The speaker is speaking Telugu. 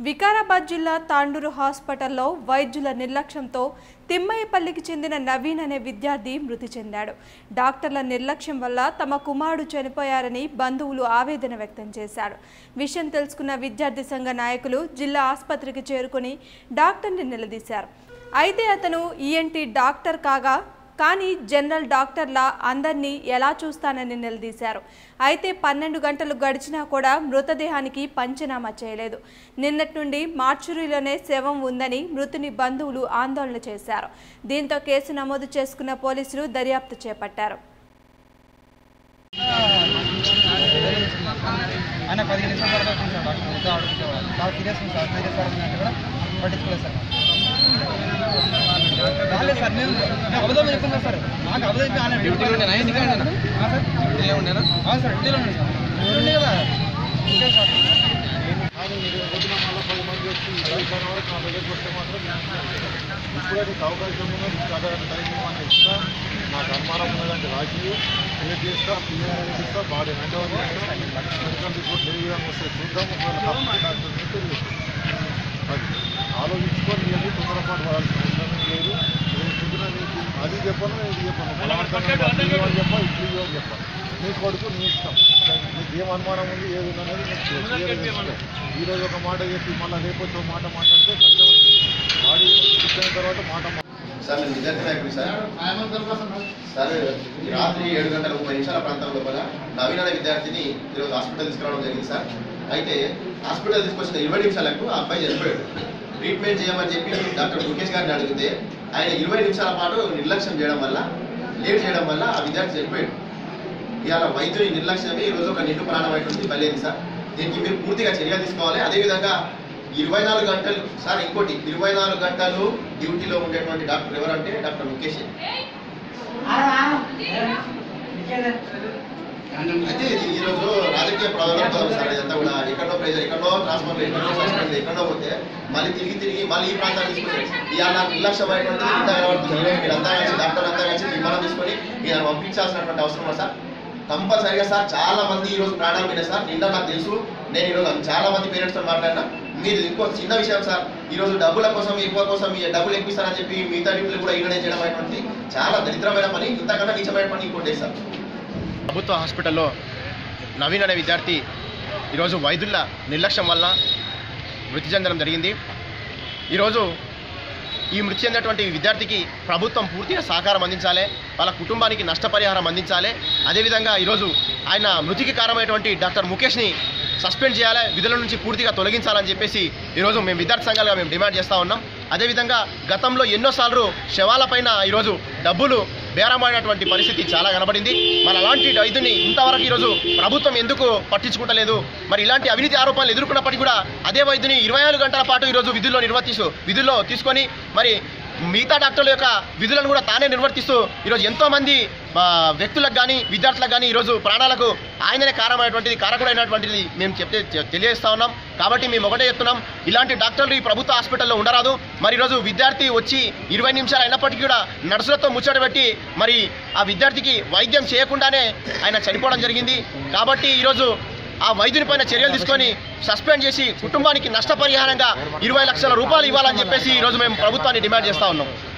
వికారాబాద్ జిల్లా తాండూరు హాస్పిటల్లో వైద్యుల నిర్లక్ష్యంతో తిమ్మయ్యపల్లికి చెందిన నవీన్ అనే విద్యార్థి మృతి చెందాడు డాక్టర్ల నిర్లక్ష్యం వల్ల తమ కుమారుడు చనిపోయారని బంధువులు ఆవేదన వ్యక్తం చేశారు విషయం తెలుసుకున్న విద్యార్థి సంఘ నాయకులు జిల్లా ఆసుపత్రికి చేరుకుని డాక్టర్ని నిలదీశారు అయితే అతను ఈఎన్టీ డాక్టర్ కాగా కానీ జనరల్ డాక్టర్లా అందరినీ ఎలా చూస్తానని నిలదీశారు అయితే పన్నెండు గంటలు గడిచినా కూడా మృతదేహానికి పంచనామా చేయలేదు నిన్నటి నుండి మార్చురీలోనే శవం ఉందని మృతుని బంధువులు ఆందోళన చేశారు దీంతో కేసు నమోదు చేసుకున్న పోలీసులు దర్యాప్తు చేపట్టారు ఆయన పదిహేను నిమిషాల తర్వాత చూసాడు డాక్టర్ ఇంకా అడుగుతాడు చాలా సీరియస్ ఉంది సార్ సీరియస్ పడుతుందంటే కూడా పట్టించుకోలేదు సార్ రాలేదు సార్ నేను నేను అబద్ధం చెప్తున్నా సార్ నాకు అబద్ధం చెప్పి ఆయన డ్యూటీలో ఉండేనా ఇంటికాడ ఉండేనా ఆ సార్ డ్యూటీలో ఉండేనా అవును సార్ డ్యూటీలో ఉన్నాను సార్ డ్యూటీ ఉండే కదా ఇంకే సార్ కానీ మీరు పొద్దున మళ్ళీ పది మంది వచ్చి ఇరవై పది వరకు నా దగ్గరికి వస్తే మాత్రం ఇప్పుడే నీకు అవకాశం ఉన్నది చదవ టైం అని ఇస్తా నాకు అనుమానం ఉన్నదంటే రాసి క్రియేట్ చేస్తా పిల్లలు ఇస్తా బాడీ హ్యాండ్ ఓవర్ చేస్తా మెడికల్ రిపోర్ట్ ఏ విధంగా వస్తే చూద్దాం ఒకవేళ తప్పు డాక్టర్ని తెలియజేస్తాం అది ఆలోచించుకొని లేదు తొందరపాటు పడాల్సిన అవసరం లేదు రేపు పొద్దున నీకు అది చెప్పను ఇది చెప్పను బలవంతంగా అట్లు ఇవ్వని చెప్పా ఇట్లు ఇవ్వని చెప్పా నీ కొడుకు నీ ఇష్టం నీకు ఏం అనుమానం ఉంది ఏది ఉంది అనేది నీకు clear గా తెలుసుకో. ఈ రోజు ఒక మాట చెప్పి మళ్ళీ రేపు వచ్చి ఒక మాట మాట్లాడితే కష్టం బాడీ అయిన తర్వాత మాట మా- సార్ నేను విద్యార్థి నాయకుడు సార్ సార్ రాత్రి ఏడు గంటల ముప్పై నిమిషాల ప్రాంతం లోపల నవీన అనే విద్యార్థిని ఈరోజు హాస్పిటల్ తీసుకురావడం జరిగింది సార్ అయితే హాస్పిటల్ తీసుకొచ్చిన ఇరవై నిమిషాలకు ఆ అబ్బాయి చనిపోయాడు ట్రీట్మెంట్ చేయమని చెప్పి డాక్టర్ ముఖేష్ గారిని అడిగితే ఆయన ఇరవై నిమిషాల పాటు నిర్లక్ష్యం చేయడం వల్ల లేట్ చేయడం వల్ల ఆ విద్యార్థి చనిపోయాడు ఇవాళ వైద్యుని నిర్లక్ష్యమే ఈ రోజు ఒక నిండు ప్రాణమైనటువంటి బలేదు సార్ దీనికి మీరు పూర్తిగా చర్య తీసుకోవాలి అదేవిధంగా ఇరవై నాలుగు గంటలు సార్ ఇంకోటి ఇరవై నాలుగు గంటలు డ్యూటీలో ఉండేటువంటి డాక్టర్ ఎవరంటే డాక్టర్ ముఖేష్ అయితే ఇది ఈ రోజు రాజకీయ ప్రాధాన్యత సార్ ఇదంతా కూడా ఎక్కడో ప్రెజర్ ఎక్కడో ట్రాన్స్ఫర్ ఎక్కడో సస్పెండ్ ఎక్కడో పోతే మళ్ళీ తిరిగి తిరిగి మళ్ళీ ఈ ప్రాంతాన్ని తీసుకొని ఇవాళ నిర్లక్ష్యమైనటువంటి ఇంత కనబడుతుంది మీరంతా కలిసి డాక్టర్ అంతా కలిసి విమానం తీసుకొని మీరు పంపించాల్సినటువంటి అవసరం ఉంది సార్ కంపల్సరిగా సార్ చాలా మంది ఈ రోజు ప్రాణాలు పోయినాయి సార్ నిన్న నాకు తెలుసు నేను ఈ రోజు చాలా మంది పేరెంట్స్ తో మాట్లాడినా మీరు ఇంకో చిన్న విషయం సార్ ఈ రోజు డబ్బుల కోసం ఎక్కువ కోసం ఈ డబ్బులు ఎక్కువ చెప్పి మిగతా డ్యూటీలు కూడా ఇగ్నరేట్ చేయడం అనేటువంటి చాలా దరిద్రమైన పని ఇంతకన్నా నిజమైన పని ఇంకోటి సార్ ప్రభుత్వ హాస్పిటల్లో నవీన్ అనే విద్యార్థి ఈరోజు వైద్యుల నిర్లక్ష్యం వల్ల మృతి చెందడం జరిగింది ఈరోజు ఈ మృతి చెందినటువంటి విద్యార్థికి ప్రభుత్వం పూర్తిగా సహకారం అందించాలి వాళ్ళ కుటుంబానికి నష్టపరిహారం అందించాలి అదేవిధంగా ఈరోజు ఆయన మృతికి కారణమైనటువంటి డాక్టర్ ముఖేష్ని సస్పెండ్ చేయాలి విధుల నుంచి పూర్తిగా తొలగించాలని చెప్పేసి ఈరోజు మేము విద్యార్థి సంఘాలుగా మేము డిమాండ్ చేస్తూ ఉన్నాం అదేవిధంగా గతంలో ఎన్నోసార్లు శవాలపైన ఈరోజు డబ్బులు బేరమైనటువంటి పరిస్థితి చాలా కనబడింది మరి అలాంటి వైద్యుని ఇంతవరకు ఈరోజు ప్రభుత్వం ఎందుకు పట్టించుకుంటలేదు మరి ఇలాంటి అవినీతి ఆరోపణలు ఎదుర్కొన్నప్పటికీ కూడా అదే వైద్యుని ఇరవై నాలుగు గంటల పాటు ఈరోజు విధుల్లో నిర్వర్తిస్తూ విధుల్లో తీసుకొని మరి మిగతా డాక్టర్ల యొక్క విధులను కూడా తానే నిర్వర్తిస్తూ ఈరోజు ఎంతో మంది ఆ, వ్యక్తులకు కానీ విద్యార్థులకు కానీ ఈరోజు ప్రాణాలకు ఆయననే కారణమైనటువంటిది కారకుడైనటువంటిది మేము చెప్తే చె- తెలియజేస్తా ఉన్నాం కాబట్టి మేము ఒకటే చెప్తున్నాం ఇలాంటి డాక్టర్లు ఈ ప్రభుత్వ హాస్పిటల్లో ఉండరాదు మరి ఈరోజు విద్యార్థి వచ్చి ఇరవై నిమిషాలు అయినప్పటికీ కూడా నర్సులతో ముచ్చట పెట్టి మరి ఆ విద్యార్థికి వైద్యం చేయకుండానే ఆయన చనిపోవడం జరిగింది కాబట్టి ఈరోజు ఆ వైద్యుని పైన చర్యలు తీసుకొని సస్పెండ్ చేసి కుటుంబానికి నష్టపరిహారంగా ఇరవై లక్షల రూపాయలు ఇవ్వాలని చెప్పేసి ఈరోజు మేము ప్రభుత్వాన్ని డిమాండ్ చేస్తా ఉన్నాం